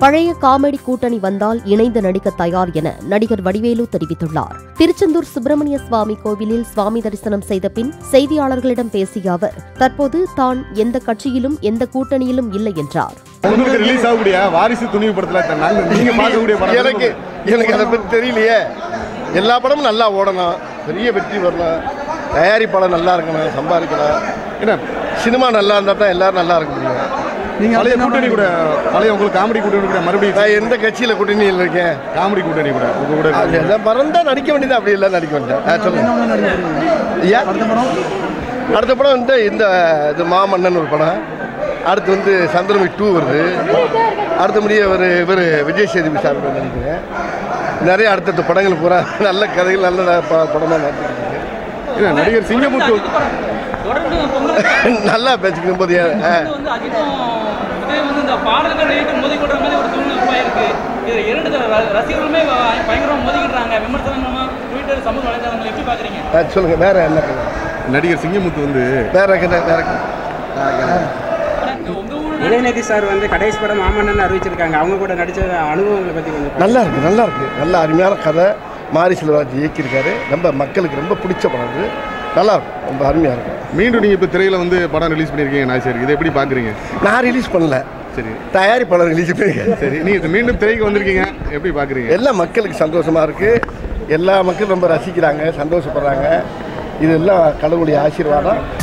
பழைய காமெடி கூட்டணி வந்தால் இணைந்து நடிக்க தயார் என நடிகர் வடிவேலு தெரிவித்துள்ளார் திருச்செந்தூர் சுப்பிரமணிய சுவாமி கோவிலில் சுவாமி தரிசனம் செய்த பின் செய்தியாளர்களிடம் பேசிய அவர் தற்போது தான் எந்த கட்சியிலும் எந்த கூட்டணியிலும் இல்லை என்றார் உங்களுக்கு ரிலீஸ் ஆகக்கூடிய வாரிசு துணிவு படத்துல த- நாங்க நீங்க பார்க்கக்கூடிய படம் எனக்கு எனக்கு அதை பற்றி தெரியலையே எல்லா படமும் நல்லா ஓடணும் பெரிய வெற்றி வரணும் தயாரிப்பாளர் நல்லா இருக்கணும் சம்பாதிக்கணும் என்ன சினிமா நல்லா இருந்தால் தான் எல்லாரும் நல்லா இருக்க முடியும் பழைய கூட்டணி கூட பழைய உங்களுக்கு காமெடி கூட்டணி கூட மறுபடியும் நான் எந்த கட்சியில் கூட்டணியில் இருக்கேன் காமெடி கூட்டணி கூட உங்க கூட அது எல்லாம் மறந்தா நடிக்க வேண்டியது அப்படி இல்லை நடிக்க வேண்டியது ஆ, சொல்லுங்க ஐயா அடுத்த படம் வந்து இந்த இது மாமன்னன் ஒரு படம் அடுத்து வந்து சந்திரமி டூ வருது அடுத்தபடியே ஒரு இவர் விஜய் சேதுபதி சார் நினைக்கிறேன் நிறைய அடுத்தடுத்த படங்கள் பூரா நல்ல கதைகள் நல்ல ப- படமா நடத்திட்டு இருக்கு. என்ன, நடிகர் சிங்கமுத்து தொடர்ந்து பொங்கல் நல்லா பேசிக்கும் போது ஆ, வந்து அஜித்தும் விஜய் வந்து இந்த பாடல்கள் ரேட்டு மோதி கொள்ற மாதிரி ஒரு சூழ்நிலை உருவாயிருக்கு இது இரண்டு தர ர- ரசிகர்களுமே வ- பயங்கரமா மோதிக்கிட்டாங்க விமர்சனமா ட்விட்டர் சமூக வலைதளங்களை எப்படி பாக்குறீங்க ஆ, சொல்லுங்க வேற என்ன கதை? நடிகர் சிங்கமுத்து வந்து வேற கதை வேற கதை. உங்க ஊர் உதயநிதி சார் வந்து கடைசி படம் மாமன்னன் அறிவிச்சிருக்காங்க அவங்க கூட நடிச்ச அனுபவங்களை பத்தி கொஞ்சம் நல்லா இருக்கு நல்லா இருக்கு நல்ல அருமையான கதை மாரி செல்வராஜ் இயக்கியிருக்காரு ரொம்ப மக்களுக்கு ரொம்ப பிடிச்ச படம் அது நல்லா இருக்கும் ரொம்ப அருமையாக இருக்கும் மீண்டும் நீங்க இப்ப திரையில வந்து படம் ரிலீஸ் பண்ணிருக்கீங்க நாய்ச்சேரி இதை எப்படி பாக்குறீங்க நான் ரிலீஸ் பண்ணல சரி தயாரிப்பாளர் ரிலீஸ் பண்ணியிருக்கேன் சரி நீங்க மீண்டும் திரைக்கு வந்திருக்கீங்க எப்படி பாக்குறீங்க எல்லா மக்களுக்கு சந்தோஷமா இருக்கு எல்லா மக்களும் ரொம்ப ரசிக்கிறாங்க சந்தோஷப்படுறாங்க இதெல்லாம் கடவுளுடைய ஆசீர்வாதம்